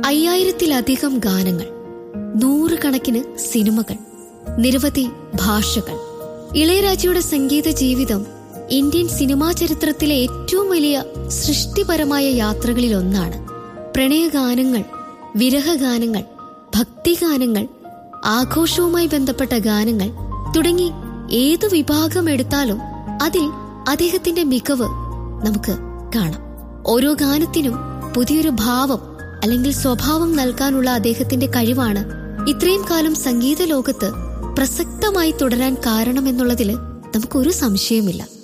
അയ്യായിരത്തിലധികം ഗാനങ്ങൾ നൂറുകണക്കിന് സിനിമകൾ നിരവധി ഭാഷകൾ ഇളയരാജയുടെ സംഗീത ജീവിതം ഇന്ത്യൻ സിനിമാ ചരിത്രത്തിലെ ഏറ്റവും വലിയ സൃഷ്ടിപരമായ യാത്രകളിലൊന്നാണ് പ്രണയഗാനങ്ങൾ വിരഹഗാനങ്ങൾ ഭക്തിഗാനങ്ങൾ ആഘോഷവുമായി ബന്ധപ്പെട്ട ഗാനങ്ങൾ തുടങ്ങി ഏതു വിഭാഗം എടുത്താലും അതിൽ അദ്ദേഹത്തിന്റെ മികവ് നമുക്ക് കാണാം ഓരോ ഗാനത്തിനും പുതിയൊരു ഭാവം അല്ലെങ്കിൽ സ്വഭാവം നൽകാനുള്ള അദ്ദേഹത്തിന്റെ കഴിവാണ് ഇത്രയും കാലം സംഗീത ലോകത്ത് പ്രസക്തമായി തുടരാൻ കാരണമെന്നുള്ളതിൽ നമുക്കൊരു സംശയമില്ല